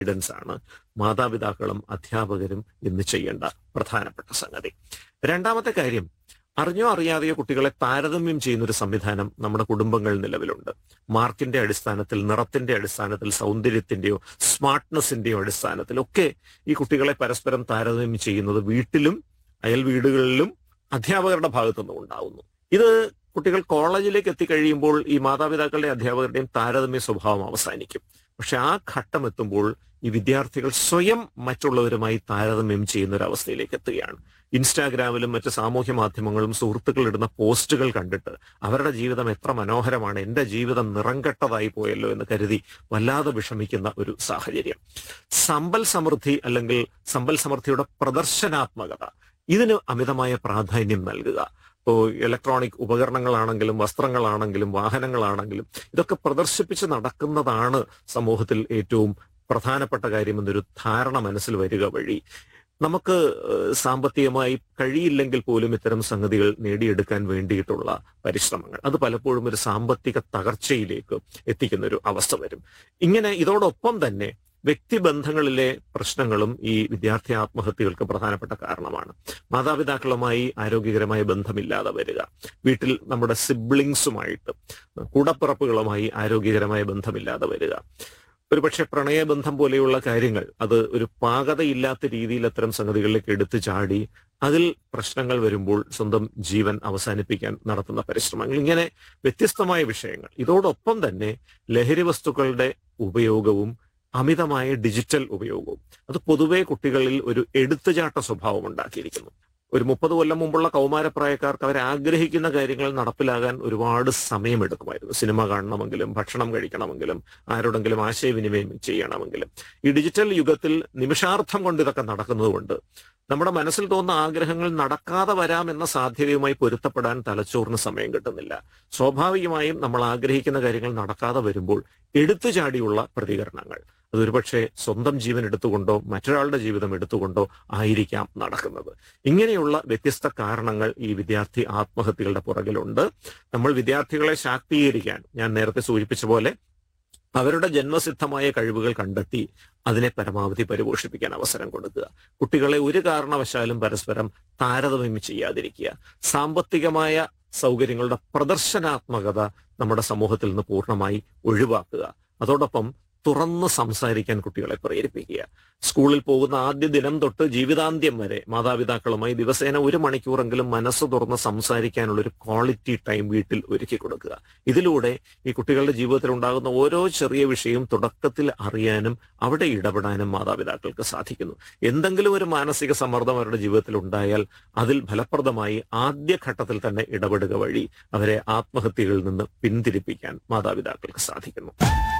guidance ആണ് മാതാപിതാക്കളും അധ്യാപകരും ഇന്ന് ചെയ്യേണ്ട പ്രധാനപ്പെട്ട സംഗതി രണ്ടാമത്തെ കാര്യം അറിഞ്ഞോ അറിയാതെയോ കുട്ടികളെ താരതമ്യം ചെയ്യുന്ന ഒരു സംവിധാനം നമ്മുടെ കുടുംബങ്ങളിൽ നിലവിലുണ്ട് മാർക്കിന്റെ അടിസ്ഥാനത്തിൽ നിറത്തിന്റെ അടിസ്ഥാനത്തിൽ സൗന്ദര്യത്തിന്റെയോ സ്മാർട്ട്നെസിന്റെയോ അടിസ്ഥാനത്തിൽ ഒക്കെ ഈ കുട്ടികളെ പരസ്പരം താരതമ്യം ചെയ്യുന്നത് വീട്ടിലും അയൽ വീടുകളിലും അധ്യാപകരുടെ ഭാഗത്തുനിന്നും ഉണ്ടാവുന്നു ഇത് കുട്ടികൾ കോളേജിലേക്ക് എത്തിക്കഴിയുമ്പോൾ ഈ മാതാപിതാക്കളുടെ അധ്യാപകരുടെയും താരതമ്യ സ്വഭാവം അവസാനിക്കും പക്ഷെ ആ ഘട്ടം എത്തുമ്പോൾ ഈ വിദ്യാർത്ഥികൾ സ്വയം മറ്റുള്ളവരുമായി താരതമ്യം ചെയ്യുന്ന ഒരു അവസ്ഥയിലേക്ക് എത്തുകയാണ് ഇൻസ്റ്റാഗ്രാമിലും മറ്റ് സാമൂഹ്യ മാധ്യമങ്ങളും സുഹൃത്തുക്കൾ ഇടുന്ന പോസ്റ്റുകൾ കണ്ടിട്ട് അവരുടെ ജീവിതം എത്ര മനോഹരമാണ് എന്റെ ജീവിതം നിറംകെട്ടതായി പോയല്ലോ എന്ന് കരുതി വല്ലാതെ വിഷമിക്കുന്ന ഒരു സാഹചര്യം സമ്പൽ സമൃദ്ധി അല്ലെങ്കിൽ സമ്പൽ സമൃദ്ധിയുടെ പ്രദർശനാത്മകത ഇതിന് അമിതമായ പ്രാധാന്യം നൽകുക ഇപ്പോൾ ഇലക്ട്രോണിക് ഉപകരണങ്ങളാണെങ്കിലും വസ്ത്രങ്ങളാണെങ്കിലും വാഹനങ്ങളാണെങ്കിലും ഇതൊക്കെ പ്രദർശിപ്പിച്ച് നടക്കുന്നതാണ് സമൂഹത്തിൽ ഏറ്റവും പ്രധാനപ്പെട്ട കാര്യമെന്നൊരു ധാരണ മനസ്സിൽ വരിക വഴി നമുക്ക് ഏഹ്, സാമ്പത്തികമായി കഴിയില്ലെങ്കിൽ പോലും ഇത്തരം സംഗതികൾ നേടിയെടുക്കാൻ വേണ്ടിയിട്ടുള്ള പരിശ്രമങ്ങൾ അത് പലപ്പോഴും ഒരു സാമ്പത്തിക തകർച്ചയിലേക്ക് എത്തിക്കുന്ന ഒരു അവസ്ഥ വരും ഇങ്ങനെ ഇതോടൊപ്പം തന്നെ വ്യക്തിബന്ധങ്ങളിലെ പ്രശ്നങ്ങളും ഈ വിദ്യാർത്ഥി ആത്മഹത്യകൾക്ക് പ്രധാനപ്പെട്ട കാരണമാണ് മാതാപിതാക്കളുമായി ആരോഗ്യകരമായ ബന്ധമില്ലാതെ വരിക വീട്ടിൽ നമ്മുടെ സിബ്ലിങ്സുമായിട്ട് കൂടപ്പിറപ്പുകളുമായി ആരോഗ്യകരമായ ബന്ധമില്ലാതെ വരിക ഒരുപക്ഷെ പ്രണയബന്ധം പോലെയുള്ള കാര്യങ്ങൾ അത് ഒരു പാകതയില്ലാത്ത രീതിയിൽ അത്തരം സംഗതികളിലേക്ക് എടുത്തു ചാടി അതിൽ പ്രശ്നങ്ങൾ വരുമ്പോൾ സ്വന്തം ജീവൻ അവസാനിപ്പിക്കാൻ നടത്തുന്ന പരിശ്രമങ്ങൾ ഇങ്ങനെ വ്യത്യസ്തമായ വിഷയങ്ങൾ ഇതോടൊപ്പം തന്നെ ലഹരി വസ്തുക്കളുടെ ഉപയോഗവും അമിതമായ ഡിജിറ്റൽ ഉപയോഗവും അത് പൊതുവെ കുട്ടികളിൽ ഒരു എടുത്തുചാട്ട സ്വഭാവം ഉണ്ടാക്കിയിരിക്കുന്നു ഒരു മുപ്പത് കൊല്ലം മുമ്പുള്ള കൗമാരപ്രായക്കാർക്ക് അവർ ആഗ്രഹിക്കുന്ന കാര്യങ്ങൾ നടപ്പിലാകാൻ ഒരുപാട് സമയമെടുക്കുമായിരുന്നു സിനിമ കാണണമെങ്കിലും ഭക്ഷണം കഴിക്കണമെങ്കിലും ആരോടെങ്കിലും ആശയവിനിമയം ചെയ്യണമെങ്കിലും ഈ ഡിജിറ്റൽ യുഗത്തിൽ നിമിഷാർത്ഥം കൊണ്ട് ഇതൊക്കെ നടക്കുന്നതുകൊണ്ട് നമ്മുടെ മനസ്സിൽ തോന്നുന്ന ആഗ്രഹങ്ങൾ നടക്കാതെ വരാം എന്ന സാധ്യതയുമായി പൊരുത്തപ്പെടാൻ തലച്ചോറിന് സമയം കിട്ടുന്നില്ല സ്വാഭാവികമായും നമ്മൾ ആഗ്രഹിക്കുന്ന കാര്യങ്ങൾ നടക്കാതെ വരുമ്പോൾ എടുത്തുചാടിയുള്ള പ്രതികരണങ്ങൾ അത് ഒരുപക്ഷെ സ്വന്തം ജീവൻ എടുത്തുകൊണ്ടോ മറ്റൊരാളുടെ ജീവിതം എടുത്തുകൊണ്ടോ ആയിരിക്കാം നടക്കുന്നത് ഇങ്ങനെയുള്ള വ്യത്യസ്ത കാരണങ്ങൾ ഈ വിദ്യാർത്ഥി ആത്മഹത്യകളുടെ പുറകിലുണ്ട് നമ്മൾ വിദ്യാർത്ഥികളെ ശാക്തീകരിക്കാൻ ഞാൻ നേരത്തെ സൂചിപ്പിച്ച പോലെ അവരുടെ ജന്മസിദ്ധമായ കഴിവുകൾ കണ്ടെത്തി അതിനെ പരമാവധി പരിപോഷിപ്പിക്കാൻ അവസരം കൊടുക്കുക കുട്ടികളെ ഒരു കാരണവശാലും പരസ്പരം താരതമ്യം ചെയ്യാതിരിക്കുക സാമ്പത്തികമായ സൗകര്യങ്ങളുടെ പ്രദർശനാത്മകത നമ്മുടെ സമൂഹത്തിൽ നിന്ന് പൂർണ്ണമായി ഒഴിവാക്കുക അതോടൊപ്പം തുറന്ന് സംസാരിക്കാൻ കുട്ടികളെ പ്രേരിപ്പിക്കുക സ്കൂളിൽ പോകുന്ന ആദ്യ ദിനം തൊട്ട് ജീവിതാന്ത്യം വരെ മാതാപിതാക്കളുമായി ദിവസേന ഒരു മണിക്കൂറെങ്കിലും മനസ്സ് തുറന്ന് സംസാരിക്കാനുള്ള ഒരു ക്വാളിറ്റി ടൈം വീട്ടിൽ ഒരുക്കി കൊടുക്കുക ഇതിലൂടെ ഈ കുട്ടികളുടെ ജീവിതത്തിൽ ഉണ്ടാകുന്ന ഓരോ ചെറിയ വിഷയവും തുടക്കത്തിൽ അറിയാനും അവിടെ ഇടപെടാനും മാതാപിതാക്കൾക്ക് സാധിക്കുന്നു എന്തെങ്കിലും ഒരു മാനസിക സമ്മർദ്ദം അവരുടെ ജീവിതത്തിൽ ഉണ്ടായാൽ അതിൽ ഫലപ്രദമായി ആദ്യഘട്ടത്തിൽ തന്നെ ഇടപെടുക വഴി അവരെ ആത്മഹത്യകളിൽ നിന്ന് പിന്തിരിപ്പിക്കാൻ മാതാപിതാക്കൾക്ക് സാധിക്കുന്നു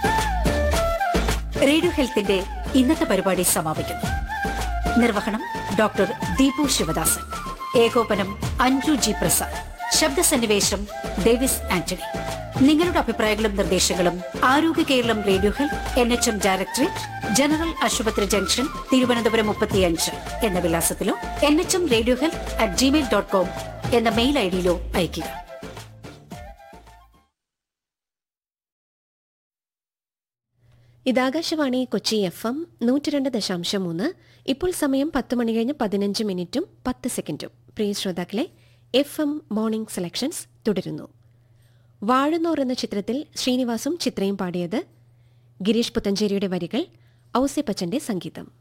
റേഡിയോ ഹെൽത്തിന്റെ ഇന്നത്തെ പരിപാടി സമാപിക്കുന്നു നിർവഹണം ഡോക്ടർ ദീപു ശിവദാസൻ ഏകോപനം അഞ്ജു ജി പ്രസാദ് ശബ്ദസന്നിവേശം ഡേവിസ് ആന്റണി നിങ്ങളുടെ അഭിപ്രായങ്ങളും നിർദ്ദേശങ്ങളും Arogya Keralam radio health N H M directorate general ആശുപത്രി ജംഗ്ഷൻ തിരുവനന്തപുരം മുപ്പത്തിയഞ്ച് എന്ന വിലാസത്തിലോ N H M radio health at Gmail dot com എന്ന മെയിൽ ഐ ഡിയിലോ അയയ്ക്കുക ഇതാകാശവാണി കൊച്ചി എഫ് എം നൂറ്റി രണ്ട് ദശാംശം മൂന്ന് ഇപ്പോൾ സമയം പത്ത് മണി കഴിഞ്ഞ് പതിനഞ്ച് മിനിറ്റും പത്ത് സെക്കൻഡും പ്രിയ ശ്രോതാക്കളെ എഫ് എം മോർണിംഗ് സെലക്ഷൻസ് തുടരുന്നു വാഴുന്നോർ എന്ന ചിത്രത്തിൽ ശ്രീനിവാസും ചിത്രയും പാടിയത് ഗിരീഷ് പുത്തഞ്ചേരിയുടെ വരികൾ ഔസേപ്പച്ചന്റെ സംഗീതം